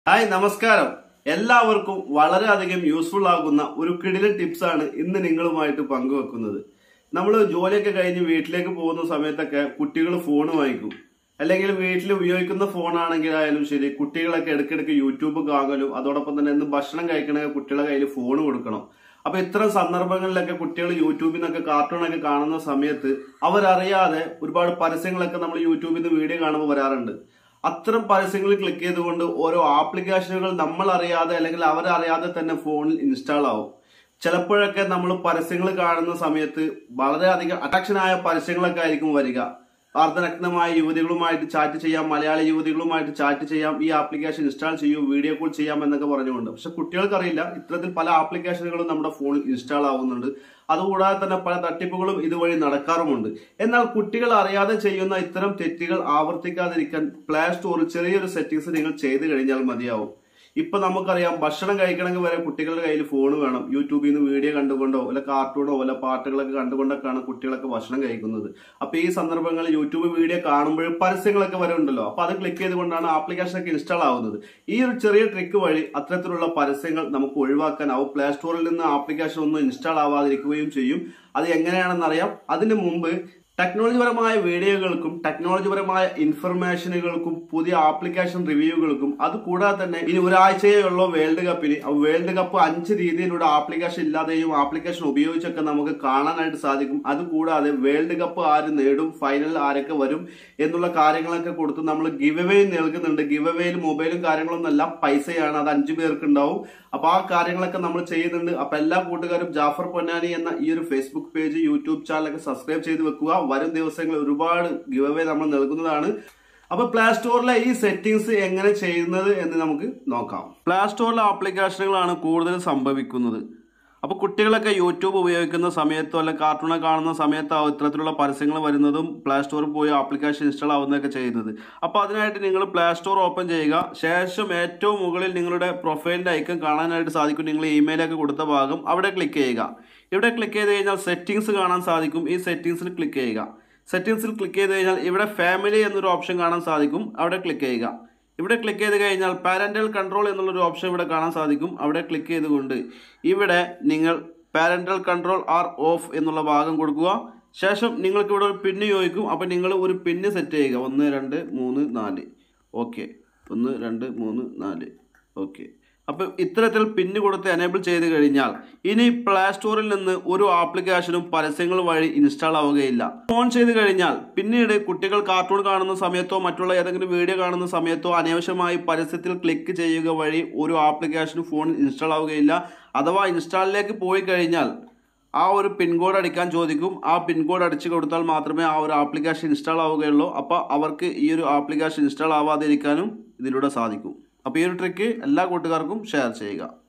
hi നമസ്കാരം എല്ലാവർക്കും വളരെയധികം യൂസ്ഫുൾ ആകുന്ന ഒരു കിടിലൻ ടിപ്സ് ആണ് ഇന്ന് നിങ്ങളുമായിട്ട് പങ്കുവെക്കുന്നത് നമ്മൾ ജോലിയൊക്കെ കഴിഞ്ഞ് വീട്ടിലേക്ക് പോകുന്ന സമയത്തൊക്കെ കുട്ടികൾ ഫോൺ വാങ്ങിക്കും അല്ലെങ്കിൽ വീട്ടിൽ ഉപയോഗിക്കുന്ന ഫോണാണെങ്കിൽ ആയാലും ശരി കുട്ടികളൊക്കെ ഇടയ്ക്കിടയ്ക്ക് യൂട്യൂബ് കാണലും അതോടൊപ്പം തന്നെ ഇന്ന് ഭക്ഷണം കഴിക്കണ കുട്ടികളെ കയ്യിൽ ഫോൺ കൊടുക്കണം അപ്പൊ ഇത്തരം സന്ദർഭങ്ങളിലൊക്കെ കുട്ടികൾ യൂട്യൂബിൽ നിന്നൊക്കെ കാർട്ടൂണൊക്കെ കാണുന്ന സമയത്ത് അവരറിയാതെ ഒരുപാട് പരസ്യങ്ങളൊക്കെ നമ്മൾ യൂട്യൂബിൽ നിന്ന് വീഡിയോ കാണുമ്പോൾ വരാറുണ്ട് അത്തരം പരസ്യങ്ങൾ ക്ലിക്ക് ചെയ്തുകൊണ്ട് ഓരോ ആപ്ലിക്കേഷനുകൾ നമ്മൾ അറിയാതെ അല്ലെങ്കിൽ അവരറിയാതെ തന്നെ ഫോണിൽ ഇൻസ്റ്റാൾ ആവും ചിലപ്പോഴൊക്കെ നമ്മൾ പരസ്യങ്ങൾ കാണുന്ന സമയത്ത് വളരെയധികം അട്രാക്ഷൻ ആയ പരസ്യങ്ങളൊക്കെ ആയിരിക്കും വരിക അർദ്ധനഗ്നമായ യുവതികളുമായിട്ട് ചാറ്റ് ചെയ്യാം മലയാളി യുവതികളുമായിട്ട് ചാറ്റ് ചെയ്യാം ഈ ആപ്ലിക്കേഷൻ ഇൻസ്റ്റാൾ ചെയ്യൂ വീഡിയോ കോൾ ചെയ്യാം എന്നൊക്കെ പറഞ്ഞുകൊണ്ട് പക്ഷെ കുട്ടികൾക്കറിയില്ല ഇത്തരത്തിൽ പല ആപ്ലിക്കേഷനുകളും നമ്മുടെ ഫോണിൽ ഇൻസ്റ്റാൾ ആവുന്നുണ്ട് അതുകൂടാതെ തന്നെ പല തട്ടിപ്പുകളും ഇതുവഴി നടക്കാറുമുണ്ട് എന്നാൽ കുട്ടികൾ അറിയാതെ ചെയ്യുന്ന ഇത്തരം തെറ്റുകൾ ആവർത്തിക്കാതിരിക്കാൻ പ്ലേ സ്റ്റോറിൽ ചെറിയൊരു സെറ്റിംഗ്സ് നിങ്ങൾ ചെയ്തു കഴിഞ്ഞാൽ മതിയാവും ഇപ്പൊ നമുക്കറിയാം ഭക്ഷണം കഴിക്കണമെങ്കിൽ വരെ കുട്ടികളുടെ കയ്യിൽ ഫോൺ വേണം യൂട്യൂബിൽ നിന്ന് വീഡിയോ കണ്ടുകൊണ്ടോ വല്ല കാർട്ടൂണോ വല്ല പാട്ടുകളൊക്കെ കണ്ടുകൊണ്ടൊക്കെയാണ് കുട്ടികളൊക്കെ ഭക്ഷണം കഴിക്കുന്നത് അപ്പൊ ഈ സന്ദർഭങ്ങളിൽ യൂട്യൂബ് വീഡിയോ കാണുമ്പോൾ പരസ്യങ്ങളൊക്കെ വരുന്നുണ്ടല്ലോ അപ്പൊ അത് ക്ലിക്ക് ചെയ്തുകൊണ്ടാണ് ആപ്ലിക്കേഷൻ ഒക്കെ ഇൻസ്റ്റാൾ ആവുന്നത് ഈ ഒരു ചെറിയ ട്രിക്ക് വഴി അത്തരത്തിലുള്ള പരസ്യങ്ങൾ നമുക്ക് ഒഴിവാക്കാനാവും പ്ലേ സ്റ്റോറിൽ നിന്ന് ആപ്ലിക്കേഷൻ ഒന്നും ഇൻസ്റ്റാൾ ആവാതിരിക്കുകയും ചെയ്യും അത് എങ്ങനെയാണെന്ന് അറിയാം അതിനു മുമ്പ് ടെക്നോളജിപരമായ വീഡിയോകൾക്കും ടെക്നോളജിപരമായ ഇൻഫർമേഷനുകൾക്കും പുതിയ ആപ്ലിക്കേഷൻ റിവ്യൂകൾക്കും അത് കൂടാതെ തന്നെ ഇനി ഒരാഴ്ചയേ ഉള്ളൂ വേൾഡ് കപ്പിന് വേൾഡ് കപ്പ് അഞ്ച് രീതിയിലൂടെ ആപ്ലിക്കേഷൻ ഇല്ലാതെയും ആപ്ലിക്കേഷൻ ഉപയോഗിച്ചൊക്കെ നമുക്ക് കാണാനായിട്ട് സാധിക്കും അത് കൂടാതെ വേൾഡ് കപ്പ് ആര് നേടും ഫൈനൽ ആരൊക്കെ വരും എന്നുള്ള കാര്യങ്ങളൊക്കെ കൊടുത്ത് നമ്മൾ ഗിവ് അവേ നൽകുന്നുണ്ട് ഗിവ് അവേയിൽ മൊബൈലും കാര്യങ്ങളൊന്നും അല്ല പൈസയാണ് അത് അഞ്ചു പേർക്ക് ഉണ്ടാവും അപ്പൊ ആ കാര്യങ്ങളൊക്കെ നമ്മൾ ചെയ്യുന്നുണ്ട് അപ്പൊ എല്ലാ കൂട്ടുകാരും ജാഫർ പൊന്നാനി എന്ന ഈ ഒരു ഫേസ്ബുക്ക് പേജ് യൂട്യൂബ് ചാനലൊക്കെ സബ്സ്ക്രൈബ് ചെയ്ത് വെക്കുക വരും ദിവസങ്ങളിൽ ഒരുപാട് ഗിവ് അവേ നമ്മൾ നൽകുന്നതാണ് അപ്പൊ പ്ലേ സ്റ്റോറിലെ ഈ സെറ്റിംഗ്സ് എങ്ങനെ ചെയ്യുന്നത് എന്ന് നമുക്ക് നോക്കാം പ്ലേ സ്റ്റോറിലെ ആപ്ലിക്കേഷനുകളാണ് കൂടുതൽ സംഭവിക്കുന്നത് അപ്പോൾ കുട്ടികളൊക്കെ യൂട്യൂബ് ഉപയോഗിക്കുന്ന സമയത്തോ അല്ല കാർട്ടൂണെ കാണുന്ന സമയത്താവും ഇത്തരത്തിലുള്ള പരസ്യങ്ങൾ വരുന്നതും പ്ലേ സ്റ്റോറിൽ പോയി ആപ്ലിക്കേഷൻ ഇൻസ്റ്റാൾ ആവുന്നതൊക്കെ ചെയ്യുന്നത് അപ്പോൾ അതിനായിട്ട് നിങ്ങൾ പ്ലേ സ്റ്റോർ ഓപ്പൺ ചെയ്യുക ശേഷം ഏറ്റവും മുകളിൽ നിങ്ങളുടെ പ്രൊഫൈലിൻ്റെ ഐക്കൺ കാണാനായിട്ട് സാധിക്കും നിങ്ങൾ ഇമെയിലൊക്കെ കൊടുത്ത ഭാഗം അവിടെ ക്ലിക്ക് ചെയ്യുക ഇവിടെ ക്ലിക്ക് ചെയ്ത് കഴിഞ്ഞാൽ സെറ്റിംഗ്സ് കാണാൻ സാധിക്കും ഈ സെറ്റിംഗ്സിൽ ക്ലിക്ക് ചെയ്യുക സെറ്റിംഗ്സിൽ ക്ലിക്ക് ചെയ്ത് കഴിഞ്ഞാൽ ഇവിടെ ഫാമിലി എന്നൊരു ഓപ്ഷൻ കാണാൻ സാധിക്കും അവിടെ ക്ലിക്ക് ചെയ്യുക ഇവിടെ ക്ലിക്ക് ചെയ്ത് കഴിഞ്ഞാൽ പാരന്റൽ കൺട്രോൾ എന്നുള്ളൊരു ഓപ്ഷൻ ഇവിടെ കാണാൻ സാധിക്കും അവിടെ ക്ലിക്ക് ചെയ്തുകൊണ്ട് ഇവിടെ നിങ്ങൾ പാരന്റൽ കൺട്രോൾ ആർ ഓഫ് എന്നുള്ള ഭാഗം കൊടുക്കുക ശേഷം നിങ്ങൾക്ക് ഇവിടെ ഒരു പിന്ന് ചോദിക്കും അപ്പോൾ നിങ്ങൾ ഒരു പിന്ന് സെറ്റ് ചെയ്യുക ഒന്ന് രണ്ട് മൂന്ന് നാല് ഓക്കെ ഒന്ന് രണ്ട് മൂന്ന് നാല് ഓക്കെ അപ്പം ഇത്തരത്തിൽ പിന്ന് കൊടുത്ത് എനേബിൾ ചെയ്ത് കഴിഞ്ഞാൽ ഇനി പ്ലേ സ്റ്റോറിൽ നിന്ന് ഒരു ആപ്ലിക്കേഷനും പരസ്യങ്ങൾ വഴി ഇൻസ്റ്റാൾ ആവുകയില്ല ഓൺ ചെയ്ത് കഴിഞ്ഞാൽ പിന്നീട് കുട്ടികൾ കാർട്ടൂൺ കാണുന്ന സമയത്തോ മറ്റുള്ള ഏതെങ്കിലും വീഡിയോ കാണുന്ന സമയത്തോ അനാവശ്യമായി പരസ്യത്തിൽ ക്ലിക്ക് ചെയ്യുക വഴി ഒരു ആപ്ലിക്കേഷനും ഫോണിൽ ഇൻസ്റ്റാൾ ആവുകയില്ല അഥവാ ഇൻസ്റ്റാളിലേക്ക് പോയി കഴിഞ്ഞാൽ ആ ഒരു പിൻകോഡ് അടിക്കാൻ ചോദിക്കും ആ പിൻകോഡ് അടിച്ചു കൊടുത്താൽ മാത്രമേ ആ ഒരു ആപ്ലിക്കേഷൻ ഇൻസ്റ്റാൾ ആവുകയുള്ളൂ അപ്പോൾ അവർക്ക് ഈ ഒരു ആപ്ലിക്കേഷൻ ഇൻസ്റ്റാൾ ആവാതിരിക്കാനും ഇതിലൂടെ സാധിക്കും അപ്പോൾ ഈ ഒരു ട്രിക്ക് എല്ലാ കൂട്ടുകാർക്കും ഷെയർ ചെയ്യുക